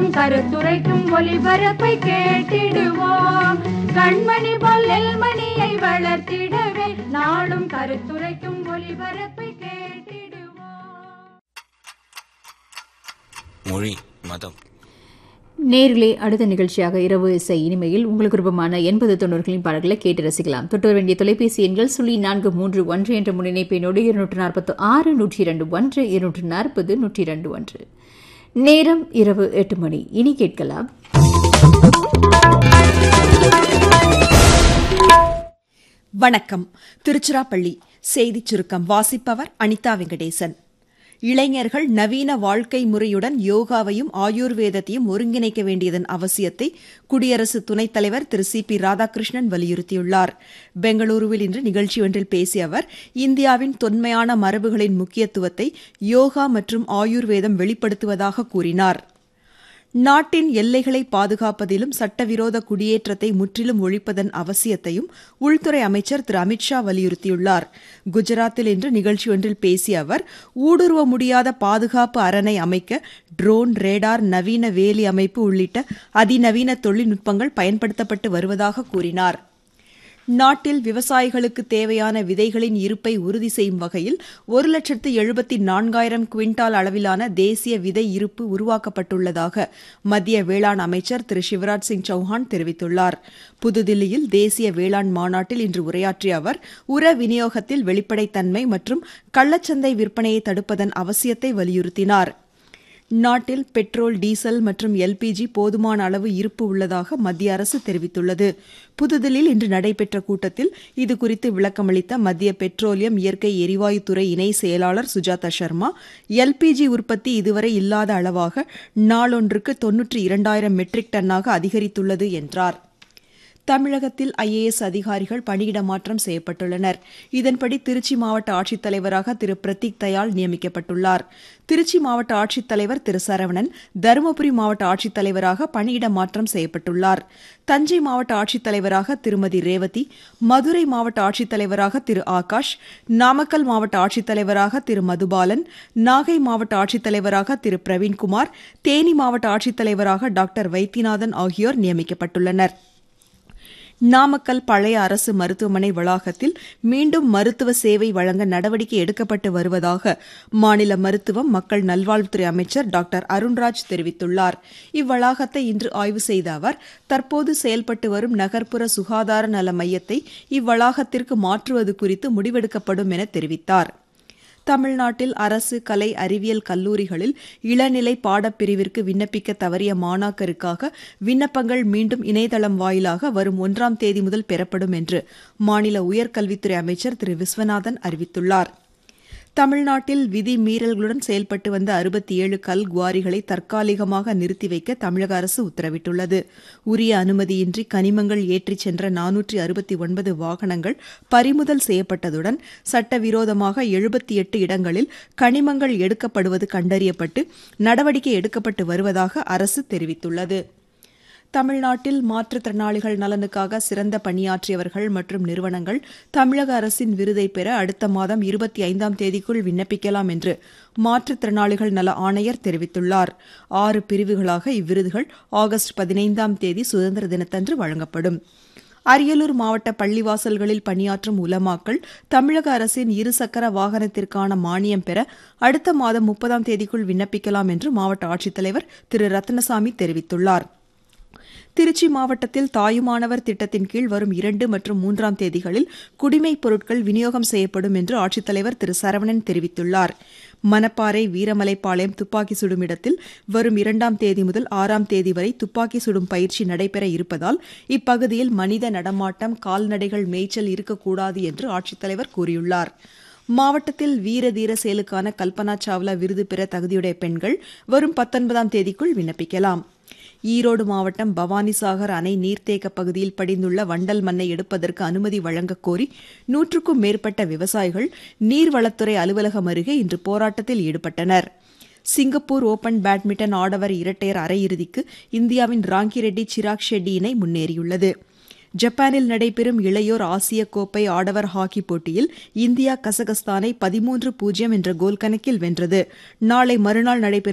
நாளும் கருத்துரைக்கும் ஒலிபரப்பை கேட்டிடுவோம் கண்மணி போல் நெல்மணியை வளர்த்திடவே நாளும் கருத்துரைக்கும் ஒலிபரப்பை கேட்டிடுவோம் மொழி மதம் நேர்களே அடுத்த நிகழ்ச்சியாக இரவு இசை இனிமையில் உங்களுக்கு விருப்பமான எண்பது தொண்ணூறுகளின் பாடல்களை கேட்டு ரசிக்கலாம் தொட்டு வர வேண்டிய தொலைபேசி எண்கள் சுழி நான்கு மூன்று ஒன்று என்ற முன்னிணைப்பினோடு இருநூற்று நாற்பத்து ஆறு நூற்றி இரண்டு ஒன்று இருநூற்று நாற்பது நூற்றி இரண்டு ஒன்று நேரம் இரவு எட்டு மணி இனி கேட்கலாம் வணக்கம் திருச்சிராப்பள்ளி செய்திச் சுருக்கம் வாசிப்பவர் அனிதா வெங்கடேசன் இளைஞர்கள் நவீன வாழ்க்கை முறையுடன் யோகாவையும் ஆயுர்வேதத்தையும் ஒருங்கிணைக்க வேண்டியதன் அவசியத்தை குடியரசு துணைத் தலைவர் திரு சி பி ராதாகிருஷ்ணன் வலியுறுத்தியுள்ளார் பெங்களூருவில் இன்று நிகழ்ச்சி ஒன்றில் பேசிய அவர் இந்தியாவின் தொன்மையான மரபுகளின் முக்கியத்துவத்தை யோகா மற்றும் ஆயுர்வேதம் வெளிப்படுத்துவதாக கூறினார் நாட்டின் எல்லைகளை பாதுகாப்பதிலும் சட்டவிரோத குடியேற்றத்தை முற்றிலும் ஒழிப்பதன் அவசியத்தையும் உள்துறை அமைச்சர் திரு அமித்ஷா வலியுறுத்தியுள்ளார் குஜராத்தில் இன்று நிகழ்ச்சி ஒன்றில் பேசிய அவர் ஊடுருவ முடியாத பாதுகாப்பு அரணை அமைக்க ட்ரோன் ரேடார் நவீன வேலி அமைப்பு உள்ளிட்ட அதிநவீன தொழில்நுட்பங்கள் பயன்படுத்தப்பட்டு வருவதாக கூறினார் நாட்டில் விவசாயிகளுக்கு தேவையான விதைகளின் இருப்பை உறுதி செய்யும் வகையில் ஒரு லட்சத்து எழுபத்தி நான்காயிரம் குவிண்டால் அளவிலான தேசிய விதை இருப்பு உருவாக்கப்பட்டுள்ளதாக மத்திய வேளாண் அமைச்சர் திரு சிவராஜ் சிங் சௌஹான் தெரிவித்துள்ளார் புதுதில்லியில் தேசிய வேளாண் மாநாட்டில் இன்று உரையாற்றிய அவர் உர விநியோகத்தில் வெளிப்படைத்தன்மை மற்றும் கள்ளச்சந்தை விற்பனையை தடுப்பதன் அவசியத்தை வலியுறுத்தினார் நாட்டில் பெட்ரோல் டீசல் மற்றும் எல்பிஜி போதுமான அளவு இருப்பு உள்ளதாக மத்திய அரசு தெரிவித்துள்ளது புதுதில்லியில் இன்று நடைபெற்ற கூட்டத்தில் இதுகுறித்து விளக்கமளித்த மத்திய பெட்ரோலியம் இயற்கை எரிவாயுத்துறை இணை செயலாளர் சுஜாதா சர்மா எல்பிஜி உற்பத்தி இதுவரை இல்லாத அளவாக நாளொன்றுக்கு தொன்னூற்றி இரண்டாயிரம் மெட்ரிக் டன்னாக அதிகரித்துள்ளது என்றார் தமிழகத்தில் ஐஏஎஸ் அதிகாரிகள் பணியிட மாற்றம் செய்யப்பட்டுள்ளனர் இதன்படி திருச்சி மாவட்ட ஆட்சித்தலைவராக திரு பிரதீக் தயாள் நியமிக்கப்பட்டுள்ளார் திருச்சி மாவட்ட ஆட்சித்தலைவர் திரு சரவணன் தருமபுரி மாவட்ட ஆட்சித்தலைவராக பணியிட மாற்றம் செய்யப்பட்டுள்ளார் தஞ்சை மாவட்ட ஆட்சித்தலைவராக திருமதி ரேவதி மதுரை மாவட்ட ஆட்சித்தலைவராக திரு ஆகாஷ் நாமக்கல் மாவட்ட ஆட்சித்தலைவராக திரு மதுபாலன் நாகை மாவட்ட ஆட்சித்தலைவராக திரு பிரவீன்குமார் தேனி மாவட்ட ஆட்சித்தலைவராக டாக்டர் வைத்தியநாதன் ஆகியோர் நியமிக்கப்பட்டுள்ளனர் நாமக்கல் பழைய அரசு மருத்துவமனை வளாகத்தில் மீண்டும் மருத்துவ சேவை வழங்க நடவடிக்கை எடுக்கப்பட்டு வருவதாக மாநில மருத்துவம் மக்கள் நல்வாழ்வுத்துறை அமைச்சர் டாக்டர் அருண்ராஜ் தெரிவித்துள்ளார் இவ்வளாகத்தை இன்று ஆய்வு செய்த அவர் தற்போது செயல்பட்டு வரும் நகர்ப்புற சுகாதார நல மையத்தை இவ்வளாகத்திற்கு மாற்றுவது குறித்து முடிவெடுக்கப்படும் என தெரிவித்தார் தமிழ்நாட்டில் அரசு கலை அறிவியல் கல்லூரிகளில் இளநிலை பாடப்பிரிவிற்கு விண்ணப்பிக்க தவறிய மாணாக்கருக்காக விண்ணப்பங்கள் மீண்டும் இணையதளம் வாயிலாக வரும் ஒன்றாம் தேதி முதல் பெறப்படும் என்று மாநில உயர்கல்வித்துறை அமைச்சர் திரு விஸ்வநாதன் அறிவித்துள்ளார் தமிழ்நாட்டில் விதி மீறல்களுடன் செயல்பட்டு வந்த அறுபத்தி ஏழு கல் குவாரிகளை தற்காலிகமாக நிறுத்தி வைக்க தமிழக அரசு உத்தரவிட்டுள்ளது உரிய அனுமதியின்றி கனிமங்கள் ஏற்றிச் சென்ற நானூற்றி அறுபத்தி ஒன்பது வாகனங்கள் பறிமுதல் செய்யப்பட்டதுடன் சட்டவிரோதமாக எழுபத்தி எட்டு இடங்களில் கனிமங்கள் எடுக்கப்படுவது கண்டறியப்பட்டு நடவடிக்கை எடுக்கப்பட்டு வருவதாக அரசு தெரிவித்துள்ளது தமிழ்நாட்டில் மாற்றுத்திறனாளிகள் நலனுக்காக சிறந்த பணியாற்றியவர்கள் மற்றும் நிறுவனங்கள் தமிழக அரசின் விருதை பெற அடுத்த மாதம் இருபத்தி ஐந்தாம் தேதிக்குள் விண்ணப்பிக்கலாம் என்று மாற்றுத்திறனாளிகள் நல ஆணையர் தெரிவித்துள்ளார் ஆறு பிரிவுகளாக இவ்விருதுகள் ஆகஸ்ட் பதினைந்தாம் தேதி சுதந்திர தினத்தன்று வழங்கப்படும் அரியலூர் மாவட்ட பள்ளிவாசல்களில் பணியாற்றும் உலமாக்கள் தமிழக அரசின் இருசக்கர வாகனத்திற்கான மானியம் பெற அடுத்த மாதம் முப்பதாம் தேதிக்குள் விண்ணப்பிக்கலாம் என்று மாவட்ட ஆட்சித்தலைவர் திரு ரத்னசாமி தெரிவித்துள்ளார் திருச்சி மாவட்டத்தில் தாயுமானவர் திட்டத்தின் கீழ் வரும் இரண்டு மற்றும் மூன்றாம் தேதிகளில் குடிமைப் பொருட்கள் விநியோகம் செய்யப்படும் என்று ஆட்சித்தலைவர் திரு சரவணன் தெரிவித்துள்ளார் மணப்பாறை வீரமலைப்பாளையம் துப்பாக்கி சுடும் இடத்தில் வரும் இரண்டாம் தேதி முதல் ஆறாம் தேதி வரை துப்பாக்கி சுடும் பயிற்சி நடைபெற இருப்பதால் இப்பகுதியில் மனித நடமாட்டம் கால்நடைகள் மேய்ச்சல் இருக்கக்கூடாது என்று ஆட்சித்தலைவர் கூறியுள்ளார் மாவட்டத்தில் வீர தீர செயலுக்கான கல்பனா சாவ்லா விருது பெற தகுதியுடைய பெண்கள் வரும் பத்தொன்பதாம் தேதிக்குள் விண்ணப்பிக்கலாம் ஈரோடு மாவட்டம் பவானிசாகர் அணை நீர்த்தேக்க பகுதியில் படிந்துள்ள வண்டல் மண்ணை எடுப்பதற்கு அனுமதி வழங்கக் கோரி நூற்றுக்கும் மேற்பட்ட விவசாயிகள் நீர்வளத்துறை அலுவலகம் அருகே இன்று போராட்டத்தில் ஈடுபட்டனர் சிங்கப்பூர் ஓபன் பேட்மிண்டன் ஆடவர் இரட்டையர் அரையிறுதிக்கு இந்தியாவின் ராங்கிரெட்டி சிராக் ஷெட்டி இணை முன்னேறியுள்ளது ஜப்பானில் நடைபெறும் இளையோர் ஆசிய கோப்பை ஆடவர் ஹாக்கி போட்டியில் இந்தியா கசகஸ்தானை பதிமூன்று பூஜ்ஜியம் என்ற கோல் கணக்கில் வென்றது நாளை மறுநாள் நடைபெறும்